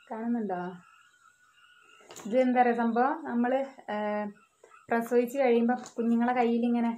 കാണുന്നുണ്ടോ ഇത് എന്താ പറയുക സംഭവം നമ്മൾ പ്രസവിച്ച് കഴിയുമ്പോൾ കുഞ്ഞുങ്ങളെ കയ്യിൽ ഇങ്ങനെ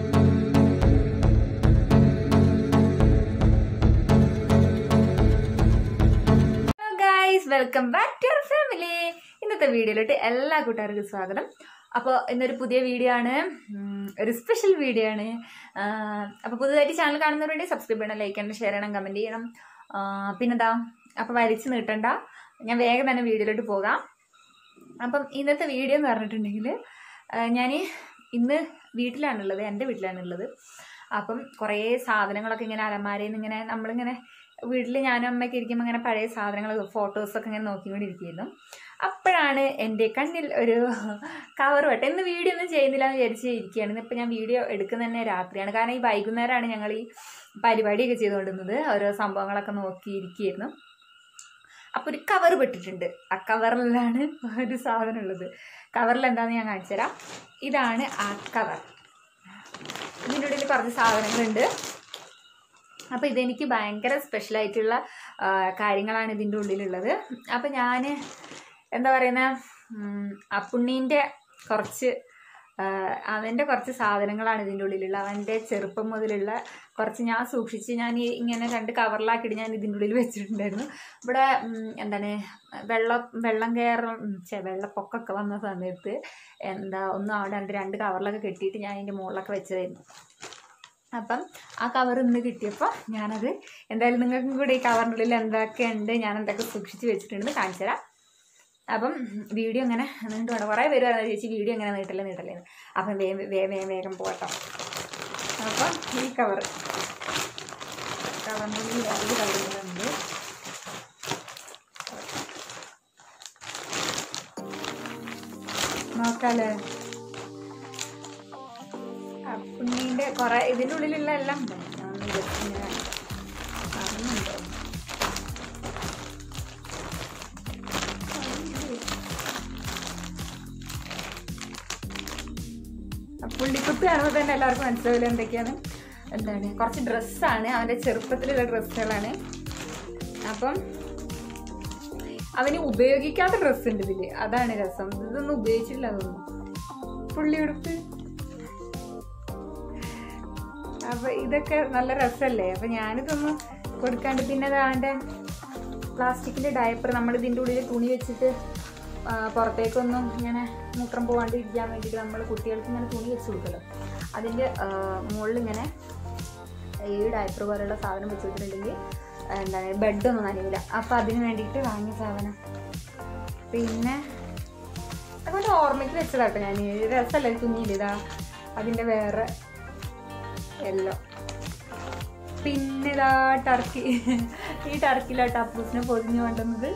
guys welcome back to your family ഇന്നത്തെ വീഡിയോയിലോട്ട് എല്ലാ കൂട്ടുകാർക്കും സ്വാഗതം അപ്പോൾ ഇന്നൊരു പുതിയ വീഡിയോ ആണ് ഉം, ഒരു സ്പെഷ്യൽ വീഡിയോ ആണ് അപ്പോൾ പുതുതായിട്ട് ചാനൽ കാണുന്നവരുണ്ടെങ്കിൽ സബ്സ്ക്രൈബ് ചെയ്യണം ലൈക്ക് ചെയ്യണം ഷെയർ ചെയ്യണം കമൻറ്റ് ചെയ്യണം ആ, പിന്നെന്താ അപ്പോൾ വലിച്ചു നീട്ടണ്ട ഞാൻ വേഗം തന്നെ വീഡിയോയിലോട്ട് പോകാം അപ്പം ഇന്നത്തെ വീഡിയോ എന്ന് പറഞ്ഞിട്ടുണ്ടെങ്കിൽ ഞാൻ ഇന്ന് വീട്ടിലാണുള്ളത് എൻ്റെ വീട്ടിലാണുള്ളത് അപ്പം കുറേ സാധനങ്ങളൊക്കെ ഇങ്ങനെ അലമാരയിൽ നിന്ന് ഇങ്ങനെ നമ്മളിങ്ങനെ വീട്ടിൽ ഞാനും അമ്മയൊക്കെ ഇരിക്കുമ്പോൾ ഇങ്ങനെ പഴയ സാധനങ്ങൾ ഫോട്ടോസൊക്കെ ഇങ്ങനെ നോക്കിക്കൊണ്ടിരിക്കുന്നു അപ്പോഴാണ് എൻ്റെ കണ്ണിൽ ഒരു കവർ വട്ടെ ഇന്ന് വീഡിയോ ഒന്നും ചെയ്യുന്നില്ല എന്ന് വിചാരിച്ച് ഇരിക്കുകയാണ് ഇന്നിപ്പോൾ ഞാൻ വീഡിയോ എടുക്കുന്നത് തന്നെ രാത്രിയാണ് കാരണം ഈ വൈകുന്നേരമാണ് ഞങ്ങൾ ഈ പരിപാടിയൊക്കെ ചെയ്തുകൊണ്ടിരുന്നത് ഓരോ സംഭവങ്ങളൊക്കെ നോക്കിയിരിക്കുകയായിരുന്നു അപ്പോൾ ഒരു കവർ പെട്ടിട്ടുണ്ട് ആ കവറിലാണ് ഒരു സാധനം ഉള്ളത് കവറിൽ എന്താണെന്ന് ഞാൻ കാണിച്ചു തരാം ഇതാണ് ആ കവർ ഇതിൻ്റെ ഉള്ളിൽ കുറച്ച് സാധനങ്ങളുണ്ട് അപ്പോൾ ഇതെനിക്ക് ഭയങ്കര സ്പെഷ്യലായിട്ടുള്ള ആ, കാര്യങ്ങളാണ് ഇതിൻ്റെ ഉള്ളിലുള്ളത് അപ്പോൾ ഞാൻ എന്താ പറയുന്ന അപ്പുണ്ണീൻ്റെ കുറച്ച് ആ, അവൻ്റെ കുറച്ച് സാധനങ്ങളാണ് ഇതിൻ്റെ ഉള്ളിലുള്ള അവൻ്റെ ചെറുപ്പം മുതലുള്ള കുറച്ച് ഞാൻ സൂക്ഷിച്ച് ഞാൻ ഈ ഇങ്ങനെ രണ്ട് കവറിലാക്കിയിട്ട് ഞാൻ ഇതിൻ്റെ ഉള്ളിൽ വെച്ചിട്ടുണ്ടായിരുന്നു ഇവിടെ ഉം, എന്താണ് വെള്ളം വെള്ളം കയറും ചെ വെള്ളപ്പൊക്കമൊക്കെ വന്ന സമയത്ത് എന്താ ഒന്നും അവിടെ രണ്ട് രണ്ട് കവറിലൊക്കെ കെട്ടിയിട്ട് ഞാൻ അതിൻ്റെ മുകളിലൊക്കെ വെച്ചതായിരുന്നു അപ്പം ആ കവർ ഇന്ന് കിട്ടിയപ്പോൾ ഞാനത് എന്തായാലും നിങ്ങൾക്കും കൂടെ ഈ കവറിൻ്റെ ഉള്ളിൽ എന്തൊക്കെ ഉണ്ട് ഞാൻ എന്തൊക്കെ സൂക്ഷിച്ച് വെച്ചിട്ടുണ്ടെന്ന് കാണിച്ചു തരാം അപ്പം വീഡിയോ ഇങ്ങനെ നീണ്ടു വേണം കുറേ പേര് പറഞ്ഞ ചേച്ചി വീഡിയോ ഇങ്ങനെ നീട്ടല്ലേ നീട്ടല്ലേ എന്ന്. അപ്പം വേഗം വേഗം വേഗം വേഗം പോകട്ടോ അപ്പം ഈ കവർ കവറിൻ്റെ ഉള്ളിൽ രണ്ട് കവറുകളുണ്ട് നോക്കാല്ലേ പുണ്ണീൻ്റെ കുറെ ഇതിൻ്റെ ഉള്ളിലുള്ള എല്ലാം ഉണ്ട് ഞാൻ ഒന്ന് just ഇങ്ങനെ കാണുന്നുണ്ടോ പുള്ളിക്കുത്ത് കാണുമ്പോൾ തന്നെ എല്ലാവർക്കും മനസ്സിലാവില്ല എന്തൊക്കെയാണ് എന്താണ് കുറച്ച് ഡ്രസ്സാണ് അവൻ്റെ ചെറുപ്പത്തിലുള്ള ഡ്രസ്സുകളാണ് അപ്പം അവന് ഉപയോഗിക്കാത്ത ഡ്രസ്സ് ഉണ്ട് ഇതില് അതാണ് രസം ഇതൊന്നും ഉപയോഗിച്ചില്ല തോന്നുന്നു പുള്ളി ഉടുപ്പ് അപ്പൊ ഇതൊക്കെ നല്ല രസമല്ലേ അപ്പൊ ഞാനിതൊന്നും കൊടുക്കാണ്ട് പിന്നെ അവൻ്റെ പ്ലാസ്റ്റിക്കിന്റെ ഡയപ്പർ നമ്മൾ ഇതിൻ്റെ ഉള്ളിൽ തുണി വെച്ചിട്ട് ആ, പുറത്തേക്കൊന്നും ഇങ്ങനെ മൂത്രം പോകാണ്ട് ഇരിക്കാൻ വേണ്ടിയിട്ട് നമ്മൾ കുട്ടികൾക്ക് ഇങ്ങനെ തുണി വെച്ച് കൊടുക്കല്ലോ അതിൻ്റെ മുകളിൽ ഇങ്ങനെ ഈ ഡയപ്പർ പോലുള്ള സാധനം വെച്ച് കൊടുത്തിട്ടുണ്ടെങ്കിൽ എന്താണ് ബെഡൊന്നും നനയില്ല അപ്പോൾ അതിന് വേണ്ടിയിട്ട് വാങ്ങിയ സാധനം പിന്നെ അതുകൊണ്ട് ഓർമ്മയ്ക്ക് വെച്ചതാട്ടോ ഞാൻ രസമല്ലേ കുഞ്ഞിലിതാ അതിൻ്റെ വേറെ എല്ലോ പിന്നെ ഇതാ ടർക്കി ഈ ടർക്കിയിലാട്ടോ അപ്പൂസിനെ പൊതിഞ്ഞു കൊണ്ടുവന്നത്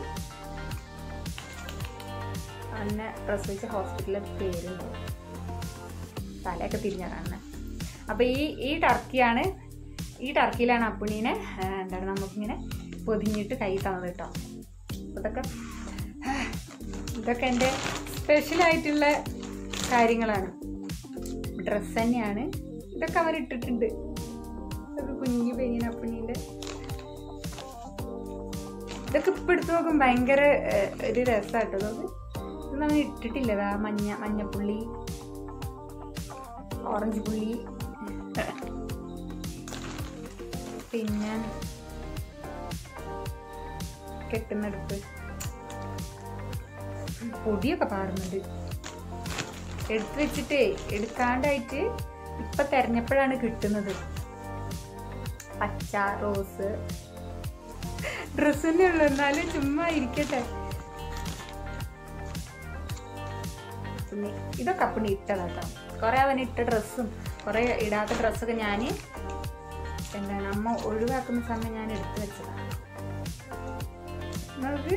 അന്നെ പ്രസവിച്ച ഹോസ്പിറ്റലിലെ പേരുണ്ട് തലയൊക്കെ തിരിഞ്ഞ കാണുന്നത് അപ്പോൾ ഈ ഈ ടർക്കിയാണ് ഈ ടർക്കിയിലാണ് അപ്പുണീനെ ആ, എന്താണ് നമുക്കിങ്ങനെ പൊതിഞ്ഞിട്ട് കൈ തന്നത് കേട്ടോ അപ്പോൾ ഇതൊക്കെ ഇതൊക്കെ എൻ്റെ സ്പെഷ്യലായിട്ടുള്ള കാര്യങ്ങളാണ് ഡ്രസ്സ് തന്നെയാണ് ഇതൊക്കെ അവർ ഇട്ടിട്ടുണ്ട് ഇതൊക്കെ കുഞ്ഞു പെയിൻ അപ്പുണ്ണീൻ്റെ ഇതൊക്കെ ഇപ്പം എടുത്ത് നോക്കും ഭയങ്കര ഏഹ്, ഒരു രസമാട്ടോ ഇതൊക്കെ ഇതൊന്നും അവൻ ഇട്ടിട്ടില്ല ഇതാ മഞ്ഞ മഞ്ഞപ്പുള്ളി ഓറഞ്ച് പുള്ളി പിന്നെ കെട്ടുന്നെടുപ്പ് പൊടിയൊക്കെ പാറുന്നുണ്ട് എടുത്തു വെച്ചിട്ടേ എടുക്കാണ്ടായിട്ട് ഇപ്പൊ തെരഞ്ഞപ്പോഴാണ് കിട്ടുന്നത് പച്ച റോസ് ഡ്രസ് തന്നെ ഉള്ളു എന്നാലും ചുമ്മാ ഇരിക്കട്ടെ പിന്നെ ഇതൊക്കെ അപ്പണി ഇട്ടതാട്ടോ കുറെ അവൻ ഇട്ട ഡ്രസ്സും കുറെ ഇടാത്ത ഡ്രസ്സൊക്കെ ഞാൻ എന്താണ് അമ്മ ഒഴിവാക്കുന്ന സമയം ഞാൻ എടുത്തു വെച്ചതാണ് നമുക്ക്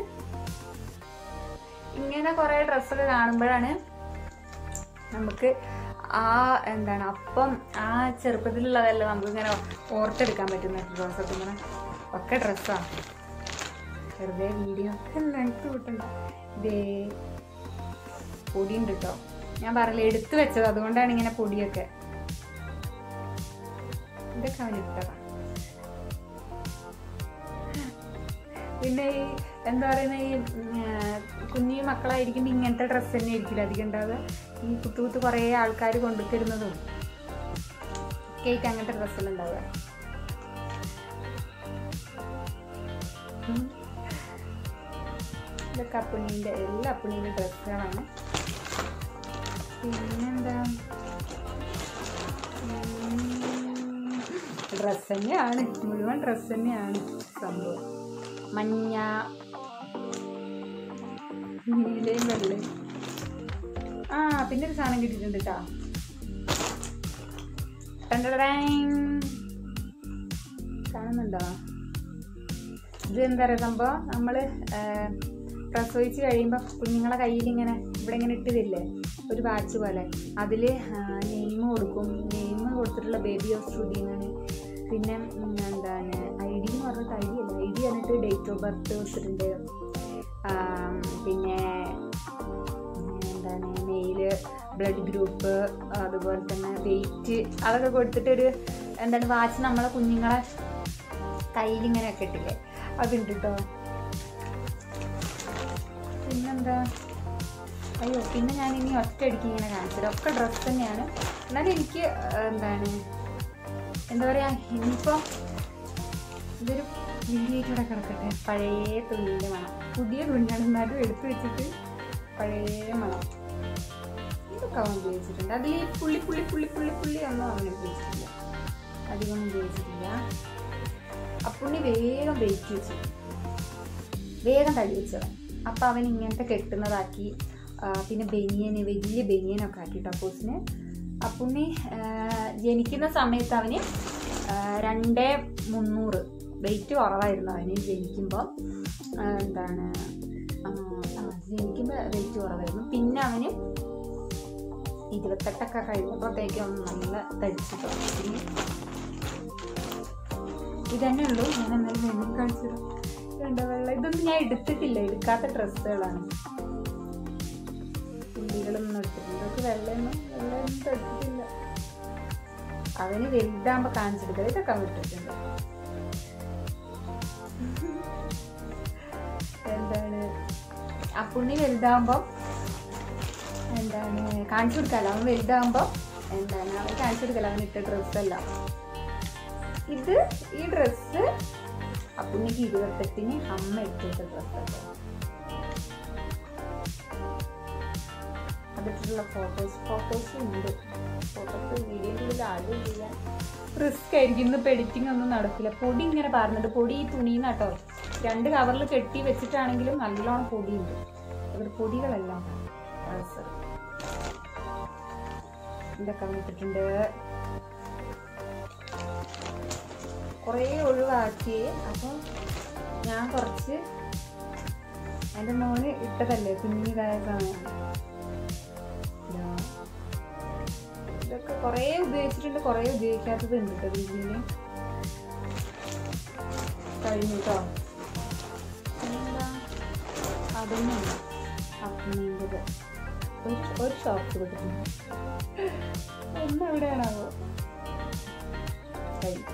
ഇങ്ങനെ കുറെ ഡ്രസ്സൊക്കെ കാണുമ്പോഴാണ് നമുക്ക് ആ എന്താണ് അപ്പം ആ ചെറുപ്പത്തിലുള്ളതല്ല നമുക്കിങ്ങനെ ഓർത്തെടുക്കാൻ പറ്റുന്ന ഡ്രസ്സൊക്കെ ഇങ്ങനെ ഒക്കെ ഡ്രസ്സാണ് വെറുതെ വീഡിയോ ലെങ്ത് കൂട്ടണ്ട ഇതേ പൊടിയുണ്ട് കേട്ടോ ഞാൻ പറയില്ല എടുത്തു വെച്ചത് അതുകൊണ്ടാണ് ഇങ്ങനെ പൊടിയൊക്കെ ഇതൊക്കെ അവൻ ഇട്ടതാ പിന്നെ ഈ എന്താ പറയുന്ന ഈ ഉം, ആ, കുഞ്ഞു മക്കളായിരിക്കുമ്പോൾ ഇങ്ങനത്തെ ഡ്രസ്സ് തന്നെ ആയിരിക്കില്ല അധികം ഉണ്ടാവുക ഈ കുത്തു കുത്ത് കുറേ ആൾക്കാർ കൊണ്ടുത്തരുന്നതും കേക്ക് അങ്ങനത്തെ ഡ്രസ്സെല്ലാം ഉണ്ടാവുക ഉം. ഇതൊക്കെ അപ്പുണ്ണീൻ്റെ എല്ലാ അപ്പുണ്ണീൻ്റെ ഡ്രസ്സുകളാണ് പിന്നെന്താ ഡ്രസ്സ് തന്നെയാണ് മുഴുവൻ ഡ്രസ്സ് തന്നെയാണ് സംഭവം മഞ്ഞ നീലയും വെള്ളയും ആ പിന്നെ ഒരു സാധനം കിട്ടിയിട്ടുണ്ട് കേട്ടോ കാണുന്നുണ്ടോ ഇത് എന്താ പറയുക സംഭവം നമ്മൾ പ്രസവിച്ച് കഴിയുമ്പോൾ കുഞ്ഞുങ്ങളെ കയ്യിൽ ഇങ്ങനെ ഇവിടെ ഇങ്ങനെ ഇട്ട് തരില്ലേ ഒരു വാച്ച് പോലെ അതിൽ നെയിം കൊടുക്കും നെയിം കൊടുത്തിട്ടുള്ള ബേബി ഓഫ് ശ്രുതി എന്നാണ് പിന്നെ ഉം, എന്താണ് ഐ ഡി എന്ന് പറഞ്ഞിട്ട് ഐ ഡി അല്ല ഐ ഡി എന്നിട്ട് ഡേറ്റ് ഓഫ് ബർത്ത് വെച്ചിട്ടുണ്ട് ആം, പിന്നെ ഉം, എന്താണ് മെയില് ബ്ലഡ് ഗ്രൂപ്പ് അതുപോലെ തന്നെ വെയിറ്റ് അതൊക്കെ കൊടുത്തിട്ടൊരു എന്താണ് വാച്ച് നമ്മളെ കുഞ്ഞുങ്ങളെ കയ്യിൽ ഇങ്ങനെ ഒക്കെ ഇട്ടില്ലേ അതുണ്ട് കേട്ടോ പിന്നെന്താ അയ്യോ പിന്നെ ഞാൻ ഇനി ഒറ്റയടിക്ക് ഇങ്ങനെ കാണിച്ചത് ഒക്കെ ഡ്രസ്സ് തന്നെയാണ് എന്നാലും എനിക്ക് ആ, എന്താണ് എന്താ പറയുക ഇനിയിപ്പോൾ ഇതൊരു വീഡിയോയിലൂടെ കിടക്കട്ടെ പഴയ തുണിയുടെ മണം പുതിയ തുണിയാണ് എന്നാലും എടുത്തു വെച്ചിട്ട് പഴയ മണം ഇതൊക്കെ അവൻ ഉപയോഗിച്ചിട്ടുണ്ട് അതിൽ ഈ പുള്ളി പുള്ളി പുള്ളി പുള്ളി പുള്ളി ഒന്നും അവൻ ഉപയോഗിച്ചിട്ടില്ല അധികം ഉപയോഗിച്ചിട്ടില്ല അപ്പുണ്ണി വേഗം വെയിറ്റ് വെച്ചു വേഗം തടി വെച്ചവൻ അപ്പം അവൻ ഇങ്ങനത്തെ കെട്ടുന്നതാക്കി ആ, പിന്നെ ബനിയന് വലിയ ബനിയനൊക്കെ ആക്കി ടപ്പോസിന് അപ്പുണ്ണി ആ, ജനിക്കുന്ന സമയത്ത് അവന് ആ, രണ്ടേ മുന്നൂറ് വെയിറ്റ് കുറവായിരുന്നു അവന് ജനിക്കുമ്പോൾ ആ, എന്താണ് ആ, ആ, ജനിക്കുമ്പോൾ വെയിറ്റ് കുറവായിരുന്നു പിന്നെ അവന് ഇരുപത്തെട്ടൊക്കെ കഴിഞ്ഞപ്പോഴത്തേക്കും അവൻ നല്ല തടിച്ചു തുടങ്ങി ഇതന്നെ ഉള്ളൂ ഞാൻ എന്നാലും വേണം കാണിച്ചു തരാം. ഇതുണ്ട് വെള്ളം ഇതൊന്നും ഞാൻ എടുത്തിട്ടില്ല എടുക്കാത്ത ഡ്രസ്സുകളാണ് പുള്ളികളൊന്നും എടുത്തിട്ടില്ല ഇതൊക്കെ വെള്ളമൊന്നും വെള്ളമൊന്നും എടുത്തിട്ടില്ല അവന് വലുതാകുമ്പോ കാണിച്ചെടുക്കുക ഇതൊക്കെ അവൻ ഇട്ടിട്ടുണ്ട് എന്താണ് അപ്പുണ്ണി വലുതാകുമ്പോ എന്താണ് കാണിച്ചു കൊടുക്കാലോ അവൻ വലുതാകുമ്പോ എന്താണ് അവൻ കാണിച്ചു കൊടുക്കല അവൻ ഇട്ട ഡ്രസ്സല്ല ഇത് ഈ ഡ്രസ്സ് അപ്പുണ്ണിക്ക് ഇരുപത്തെട്ടിന് അമ്മ ഇട്ടിട്ട ഡ്രസ്സല്ല അതിട്ടുള്ള ഫോട്ടോസ് ഫോട്ടോസ് ഉണ്ട് ഫോട്ടോസ് വീഡിയോയിൽ ആദ്യം ചെയ്യാൻ റിസ്ക് ആയിരിക്കും ഇന്നിപ്പോൾ എഡിറ്റിംഗ് ഒന്നും നടക്കില്ല പൊടി ഇങ്ങനെ പറഞ്ഞിട്ട് പൊടി ഈ തുണിയിൽ കേട്ടോ രണ്ട് കവറിൽ കെട്ടി വെച്ചിട്ടാണെങ്കിലും നല്ലോണം പൊടിയുണ്ട് അവർ പൊടികളെല്ലാം ഡ്രസ്സ് ഇതൊക്കെ ഇട്ടിട്ടുണ്ട് കുറേ ഒഴിവാക്കി അപ്പം ഞാൻ കുറച്ച് എൻ്റെ മോന് ഇട്ടതല്ലേ കുഞ്ഞിതായ സമയം ഇതാ. ഇതൊക്കെ കുറേ ഉപയോഗിച്ചിട്ടുണ്ട് കുറേ ഉപയോഗിക്കാത്തത് ഉണ്ട് കേട്ടോ വീട്ടിൽ കഴിഞ്ഞു കേട്ടോ പിന്നെന്താ അതൊന്നുമില്ല അപ്പനീൻ്റെത് ഒരു ഒരു ഷോപ്പ് കിട്ടുന്നു ഒന്ന് എവിടെയാണാവോ കഴിഞ്ഞു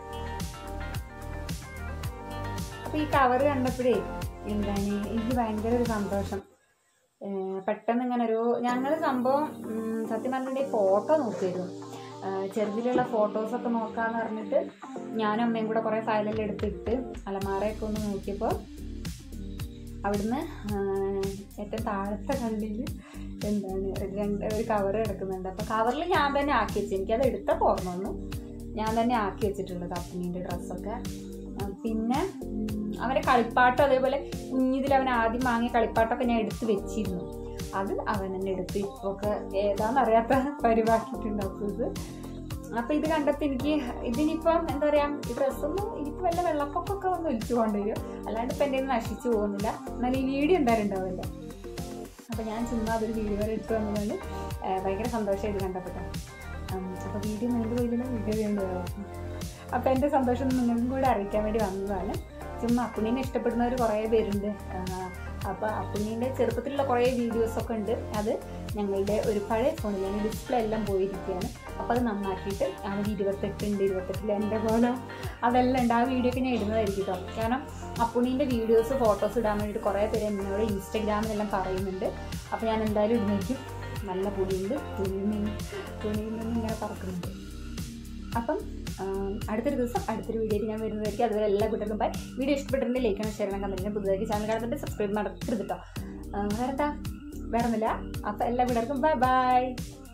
അപ്പൊ ഈ കവർ കണ്ടപ്പോഴേ എന്താണ് എനിക്ക് ഭയങ്കര ഒരു സന്തോഷം ഏർ പെട്ടെന്ന് ഇങ്ങനെ ഒരു ഞങ്ങൾ സംഭവം ഉം, സത്യം പറഞ്ഞിട്ടുണ്ടെങ്കിൽ ഫോട്ടോ നോക്കിയിരുന്നു ചെറുതിലുള്ള ഫോട്ടോസൊക്കെ നോക്കാന്ന് പറഞ്ഞിട്ട് ഞാനും അമ്മയും കൂടെ കുറേ ഫയലെല്ലാം എടുത്തിട്ട് അലമാറയൊക്കെ ഒന്ന് നോക്കിയപ്പോൾ അവിടുന്ന് ആഹ്, ഏറ്റവും താഴത്തെ കള്ളിൽ എന്താണ് ഒരു രണ്ട് ഒരു കവർ കിടക്കുന്നുണ്ട് അപ്പോൾ കവറിൽ ഞാൻ തന്നെ ആക്കി വെച്ചു എനിക്കത് എടുത്തപ്പോൾ ഓർമ്മ വന്നു ഞാൻ തന്നെ ആക്കി വെച്ചിട്ടുള്ളത് അപ്പനീൻ്റെ ഡ്രസ്സൊക്കെ ആ, പിന്നെ ഉം, അവൻ്റെ കളിപ്പാട്ടം അതേപോലെ കുഞ്ഞിതിൽ അവൻ ആദ്യം വാങ്ങിയ കളിപ്പാട്ടമൊക്കെ ഞാൻ എടുത്ത് വെച്ചിരുന്നു അത് അവൻ തന്നെ എടുത്ത് ഇപ്പൊക്കെ ഏതാണെന്നറിയാത്ത പരിവാക്കിയിട്ടുണ്ട് അപ്പോൾ ഇത് അപ്പോൾ ഇത് കണ്ടപ്പോൾ എനിക്ക് ഇതിനിപ്പം എന്താ പറയുക ഈ ഡ്രസ്സൊന്നും എനിക്ക് വല്ല വെള്ളപ്പൊക്കമൊക്കെ ഒന്ന് ഒലിച്ചു കൊണ്ടുവരും അല്ലാണ്ട് ഇപ്പം എൻ്റെ കയ്യിൽ നിന്ന് നശിച്ചു പോകുന്നില്ല എന്നാൽ ഈ വീഡിയോ എന്തായാലും ഉണ്ടാവില്ല അപ്പോൾ ഞാൻ ചുമ്മാ അതൊരു വീഡിയോ വരെ എടുത്തു വന്നതുകൊണ്ട് ആ, ഭയങ്കര സന്തോഷമായിട്ട് കണ്ടപ്പെട്ടോ അപ്പോൾ വീഡിയോ നിങ്ങൾക്ക് പോയില്ല വീഡിയോ ചെയ്യേണ്ടതാവും അപ്പോൾ എൻ്റെ സന്തോഷം നിങ്ങൾക്കും കൂടെ അറിയിക്കാൻ വേണ്ടി വന്നതാണ് പ്രത്യേകിച്ചും അപ്പുണ്ണീനെ ഇഷ്ടപ്പെടുന്നവർ കുറേ പേരുണ്ട് അപ്പോൾ അപ്പുണ്ണീൻ്റെ ചെറുപ്പത്തിലുള്ള കുറേ വീഡിയോസൊക്കെ ഉണ്ട് അത് ഞങ്ങളുടെ ഒരു പഴയ ഫോണിൽ ഡിസ്പ്ലേ എല്ലാം പോയിരിക്കുകയാണ് അപ്പോൾ അത് നന്നാക്കിയിട്ട് അവിടെ ഇരുപത്തെട്ടുണ്ട് ഇരുപത്തെട്ടിൽ എൻ്റെ പോലെ അതെല്ലാം ഉണ്ട് ആ വീഡിയോ ഒക്കെ ഞാൻ ഇടുന്നതായിരിക്കും കേട്ടോ കാരണം അപ്പുണ്ണീൻ്റെ വീഡിയോസ് ഫോട്ടോസ് ഇടാൻ വേണ്ടിയിട്ട് കുറേ പേര് എന്നോട് ഇൻസ്റ്റഗ്രാമിലെല്ലാം പറയുന്നുണ്ട് അപ്പോൾ ഞാൻ എന്തായാലും ഇടുന്നതായിരിക്കും നല്ല പുളിയുണ്ട് തുണിയിൽ നിന്ന് തുണിയിൽ നിന്ന് ഇങ്ങനെ പറക്കുന്നുണ്ട് അപ്പം ആം, അടുത്തൊരു ദിവസം അടുത്തൊരു വീഡിയോ ഞാൻ വരുന്നതായിരിക്കും അതുവരെ എല്ലാ കൂട്ടർക്കും ബൈ വീഡിയോ ഇഷ്ടപ്പെട്ടിട്ടുണ്ടെങ്കിൽ ലൈക്ക് ചെയ്യണം ഷെയർ ചെയ്യണം കമൻറ്റിന് പുതുതായി ചാനൽ കാണുന്നുണ്ട് സബ്സ്ക്രൈബ് നടക്കരുത് കേട്ടോ വേറെ എന്താ വേറെ ഒന്നുമില്ല അപ്പം എല്ലാ കൂട്ടർക്കും ബൈ ബൈ